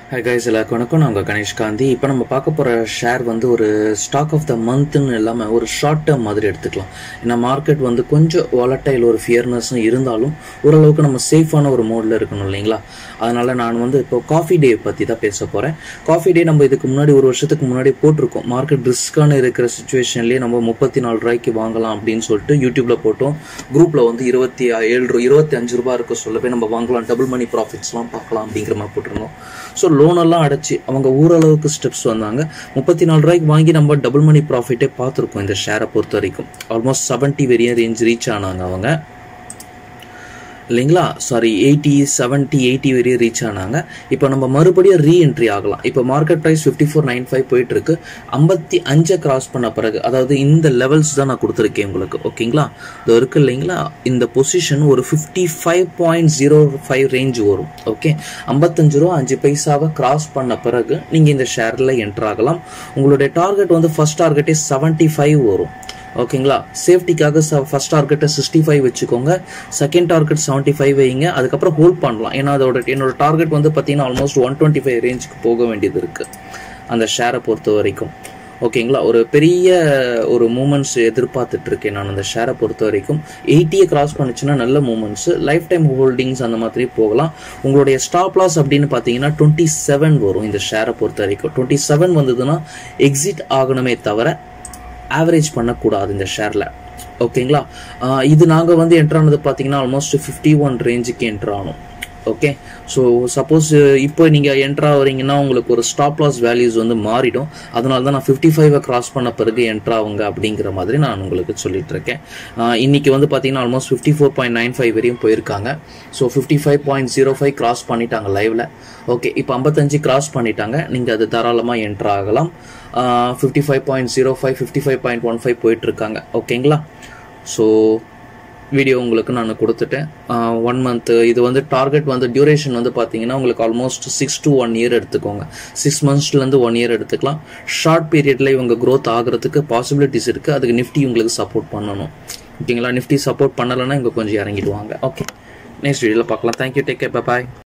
hi guys எல்லாருக்கும் வணக்கம் நான் உங்கள் கணேஷ் காந்தி இப்போ நம்ம பார்க்க போகிற ஷேர் வந்து ஒரு ஸ்டாக் ஆஃப் த மந்த்னு இல்லாமல் ஒரு ஷார்ட் டேர்ம் மாதிரி எடுத்துக்கலாம் ஏன்னா மார்க்கெட் வந்து கொஞ்சம் வாலட்டைல் ஒரு ஃபியர்னஸும் இருந்தாலும் ஓரளவுக்கு நம்ம சேஃபான ஒரு மோடில் இருக்கணும் இல்லைங்களா அதனால் நான் வந்து இப்போ காஃபி டே பற்றி தான் பேச போகிறேன் காஃபி டே நம்ம இதுக்கு முன்னாடி ஒரு வருஷத்துக்கு முன்னாடி போட்டிருக்கோம் மார்க்கெட் ரிஸ்க்கான இருக்கிற சுச்சுவேஷன்லேயே நம்ம முப்பத்தி நாலு ரூபாய்க்கு வாங்கலாம் அப்படின்னு சொல்லிட்டு யூடியூப்பில் போட்டோம் குரூப்பில் வந்து இருபத்தி ஏழு ரூ இருபத்தி அஞ்சு ரூபா இருக்க சொல்ல போய் நம்ம வாங்கலாம் டபுள் மணி ப்ராஃபிட்ஸ்லாம் பார்க்கலாம் அப்படிங்கிற மாதிரி போட்டிருந்தோம் ஸோ லோனெல்லாம் அடைச்சி அவங்க ஓரளவுக்கு ஸ்டெப்ஸ் வந்தாங்க முப்பத்தி நாலு ரூபாய்க்கு வாங்கி நம்ம டபுள் மணி ப்ராஃபிட்டே பார்த்துருக்கோம் இந்த ஷேரை பொறுத்த வரைக்கும் ஆல்மோஸ்ட் செவன்ட்டி வெரியும் ரேஞ்ச் ரீச் ஆனாங்க அவங்க இல்லைங்களா சாரி எயிட்டி செவன்ட்டி எயிட்டி வரையும் ரீச் ஆனாங்க இப்போ நம்ம மறுபடியும் ரீஎன்ட்ரி ஆகலாம் இப்போ market price fifty four nine five போயிட்டு இருக்கு ஐம்பத்தி அஞ்சை கிராஸ் பண்ண பிறகு அதாவது இந்த லெவல்ஸ் தான் நான் கொடுத்துருக்கேன் உங்களுக்கு ஓகேங்களா இது இருக்கு இல்லைங்களா இந்த பொசிஷன் ஒரு fifty five point zero five range வரும் ஓகே ஐம்பத்தஞ்சு ரூபா அஞ்சு பைசாவை கிராஸ் பண்ண பிறகு நீங்கள் இந்த ஷேரில் என்டர் ஆகலாம் உங்களுடைய டார்கெட் வந்து ஃபர்ஸ்ட் டார்கெட்டே செவன்ட்டி ஃபைவ் வரும் ஓகேங்களா சேஃப்டிக்காக ஃபர்ஸ்ட் டார்கெட்டை சிக்ஸ்டி ஃபைவ் வச்சுக்கோங்க செகண்ட் டார்கெட் செவன்ட்டி ஃபைவ் வைங்க அதுக்கப்புறம் ஹோல்ட் பண்ணலாம் ஏன்னா அதோட என்னோட டார்கெட் வந்து பார்த்தீங்கன்னா ஆல்மோஸ்ட் ஒன் டுவெண்ட்டி ஃபைவ் ரேஞ்சுக்கு போக வேண்டியது இருக்குது அந்த ஷேரை பொறுத்த வரைக்கும் ஓகேங்களா ஒரு பெரிய ஒரு மூமெண்ட்ஸ் எதிர்பார்த்துட்டு இருக்கேன் நான் அந்த ஷேரை பொறுத்த வரைக்கும் எயிட்டியை கிராஸ் பண்ணுச்சுன்னா நல்ல மூமெண்ட்ஸ் லைஃப் டைம் ஹோல்டிங்ஸ் அந்த மாதிரி போகலாம் உங்களுடைய ஸ்டாப் லாஸ் அப்படின்னு பார்த்தீங்கன்னா டுவெண்ட்டி செவன் வரும் இந்த ஷேரை பொறுத்த வரைக்கும் டுவெண்ட்டி செவன் வந்ததுன்னா எக்ஸிட் ஆகணுமே தவிர ஆவரேஜ் பண்ணக்கூடாது இந்த ஷேரில் ஓகேங்களா இது நாங்கள் வந்து என்ட்ரு ஆனது பார்த்தீங்கன்னா ஆல்மோஸ்ட் ஃபிஃப்டி ஒன் ரேஞ்சுக்கு என்ட்ரு ஆனோம் ஓகே ஸோ சப்போஸ் இப்போ நீங்கள் என்ட்ரு ஆகிறீங்கன்னா உங்களுக்கு ஒரு ஸ்டாப் லாஸ் வேல்யூஸ் வந்து மாறிடும் அதனால தான் நான் ஃபிஃப்டி ஃபைவை கிராஸ் பண்ண பிறகு என்ட்ரு ஆகுங்க அப்படிங்கிற மாதிரி நான் உங்களுக்கு சொல்லிட்டு இருக்கேன் இன்னைக்கு வந்து பார்த்தீங்கன்னா almost fifty four point nine five வரையும் போயிருக்காங்க so fifty five point zero five cross பண்ணிட்டாங்க லைவ்ல ஓகே இப்போ ஐம்பத்தஞ்சு கிராஸ் பண்ணிட்டாங்க நீங்கள் அது தாராளமாக என்ட்ரு ஆகலாம் fifty five point zero five fifty five point one five போயிட்டுருக்காங்க ஓகேங்களா ஸோ வீடியோ உங்களுக்கு நான் கொடுத்துட்டேன் ஒன் மந்த்து இது வந்து டார்கெட் வந்து டியூரேஷன் வந்து பார்த்தீங்கன்னா உங்களுக்கு almost six to one year எடுத்துக்கோங்க சிக்ஸ் மந்த்ஸ்லேருந்து ஒன் இயர் எடுத்துக்கலாம் ஷார்ட் பீரியடில் இவங்க க்ரோத் ஆகிறதுக்கு பாசிபிலிட்டிஸ் இருக்குது அதுக்கு நிஃப்டி உங்களுக்கு சப்போர்ட் பண்ணணும் ஓகேங்களா நிஃப்டி சப்போர்ட் பண்ணலைன்னா இவங்க கொஞ்சம் இறங்கிடுவாங்க ஓகே நெக்ஸ்ட் வீடியோவில் பார்க்கலாம் தேங்க்யூ டேக் கேர் பாய்